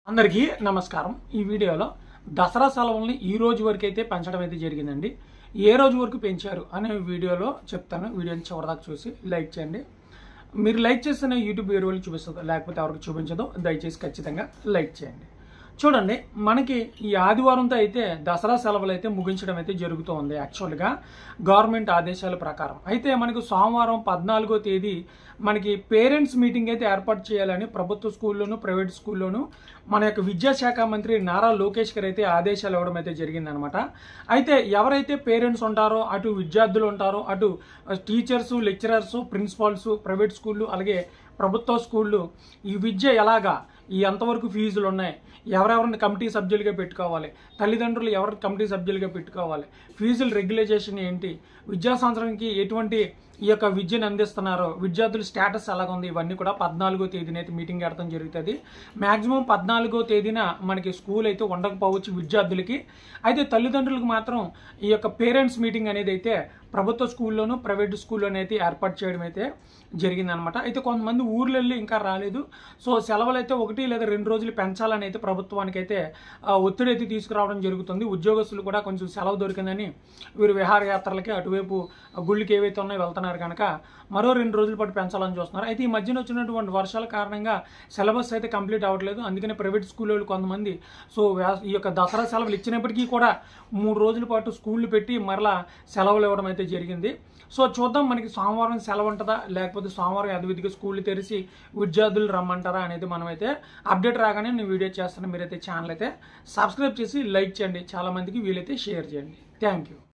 అందరికీ నమస్కారం ఈ వీడియోలో దసరా సెలవుల్ని ఈ రోజు వరకు అయితే పెంచడం అయితే జరిగిందండి ఏ రోజు వరకు పెంచారు అనే వీడియోలో చెప్తాను వీడియోని చివరిదాకా చూసి లైక్ చేయండి మీరు లైక్ చేస్తేనే యూట్యూబ్ వేరే వాళ్ళు చూపిస్తుంది లేకపోతే ఎవరికి చూపించదు దయచేసి ఖచ్చితంగా లైక్ చేయండి చూడండి మనకి ఈ ఆదివారంతో అయితే దసరా సెలవులు అయితే ముగించడం అయితే జరుగుతూ ఉంది యాక్చువల్గా గవర్నమెంట్ ఆదేశాల ప్రకారం అయితే మనకి సోమవారం పద్నాలుగో తేదీ మనకి పేరెంట్స్ మీటింగ్ అయితే ఏర్పాటు చేయాలని ప్రభుత్వ స్కూల్లోను ప్రైవేట్ స్కూల్లోను మన యొక్క విద్యాశాఖ మంత్రి నారా లోకేష్ గారు అయితే ఆదేశాలు ఇవ్వడం అయితే జరిగిందనమాట అయితే ఎవరైతే పేరెంట్స్ ఉంటారో అటు విద్యార్థులు ఉంటారో అటు టీచర్స్ లెక్చరర్స్ ప్రిన్సిపాల్స్ ప్రైవేట్ స్కూళ్ళు అలాగే ప్రభుత్వ స్కూళ్ళు ఈ విద్య ఎలాగా ఈ ఎంతవరకు ఫీజులు ఉన్నాయి ఎవరెవరిని కమిటీ సభ్యులుగా పెట్టుకోవాలి తల్లిదండ్రులు ఎవరి కమిటీ సభ్యులుగా పెట్టుకోవాలి ఫీజుల రెగ్యులేషన్ ఏంటి విద్యా సంవత్సరానికి ఎటువంటి ఈ యొక్క విద్యను అందిస్తున్నారో విద్యార్థుల స్టేటస్ ఎలాగుంది ఇవన్నీ కూడా పద్నాలుగో తేదీన అయితే మీటింగ్ పెడతాం జరుగుతుంది మాక్సిమం పద్నాలుగో తేదీన మనకి స్కూల్ అయితే ఉండకపోవచ్చు విద్యార్థులకి అయితే తల్లిదండ్రులకు మాత్రం ఈ యొక్క పేరెంట్స్ మీటింగ్ అనేది అయితే ప్రభుత్వ స్కూల్లోను ప్రైవేట్ స్కూల్లోనూ అయితే ఏర్పాటు చేయడం అయితే జరిగిందనమాట అయితే కొంతమంది ఊర్లు వెళ్ళి ఇంకా రాలేదు సో సెలవులు అయితే ఒకటి లేదా రెండు రోజులు పెంచాలని అయితే ప్రభుత్వానికి అయితే ఆ, ఒత్తిడి అయితే తీసుకురావడం జరుగుతుంది ఉద్యోగస్తులు కూడా కొంచెం సెలవు దొరికిందని వీరు విహారయాత్రలకి అటువైపు గుళ్ళకి ఏవైతే ఉన్నాయో వెళ్తున్నారు కనుక మరో రెండు రోజుల పాటు పెంచాలని చూస్తున్నారు అయితే ఈ మధ్యన వచ్చినటువంటి వర్షాల కారణంగా సిలబస్ అయితే కంప్లీట్ అవ్వట్లేదు అందుకనే ప్రైవేట్ స్కూల్ వాళ్ళు కొంతమంది సో వ్యా- ఈ యొక్క దసరా సెలవులు ఇచ్చినప్పటికీ కూడా మూడు రోజుల పాటు స్కూళ్ళు పెట్టి మరలా సెలవులు ఇవ్వడం అయితే జరిగింది సో చూద్దాం మనకి సోమవారం సెలవు ఉంటుందా లేకపోతే సోమవారం యథవిధిగా స్కూళ్ళు తెరిచి విద్యార్థులు రమ్మంటారా అనేది మనమైతే అప్డేట్ రాగానే నేను వీడియో చేస్తాను మీరైతే ఛానల్ అయితే సబ్స్క్రైబ్ చేసి లైక్ చేయండి చాలా మందికి వీలైతే షేర్ చేయండి థ్యాంక్ యూ